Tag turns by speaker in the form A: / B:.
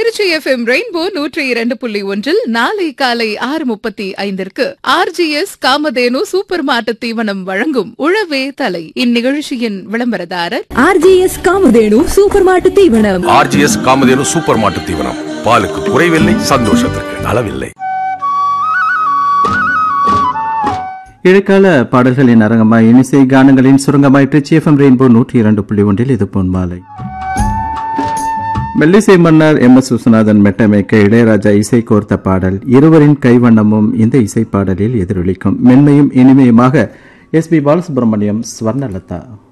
A: Trichy FM rainbow நூற்றி இரண்டு புள்ளி ஒன்றில் நாளை காலை ஆறு முப்பத்தி ஐந்திற்கு ஆர்ஜிஎஸ் காமதேனு சூப்பர் மார்ட் தீவனம் வழங்கும் உழவே தலை இந்நிகழ்ச்சியின் விளம்பரதாரர்
B: ஆர்ஜிஎஸ் காமதேனு சூப்பர் மாட்டு தீவனம்
C: ஆர்ஜிஎஸ் காமதேனு சூப்பர் மாட்டு தீவனம் பாலுக்கு குறைவில்லை சந்தோஷத்திற்கு அளவில்லை
D: இடைக்கால பாடல்களின் அரங்கமாய் இனிசை கானங்களின் சுரங்கமாய் ட்ரிச்சி எஃப்எம் ரெயின்போ நூற்றி இரண்டு புள்ளி ஒன்றில் இது பொன் மாலை மெல்லிசை மன்னர் எம் எஸ் விஸ்வநாதன் மெட்டமைக்க இளையராஜா இசை கோர்த்த பாடல் இருவரின் கைவண்ணமும் இந்த இசை பாடலில் எதிரொலிக்கும் மென்மையும் இனிமையுமாக எஸ் பி பாலசுப்ரமணியம் ஸ்வர்ணலதா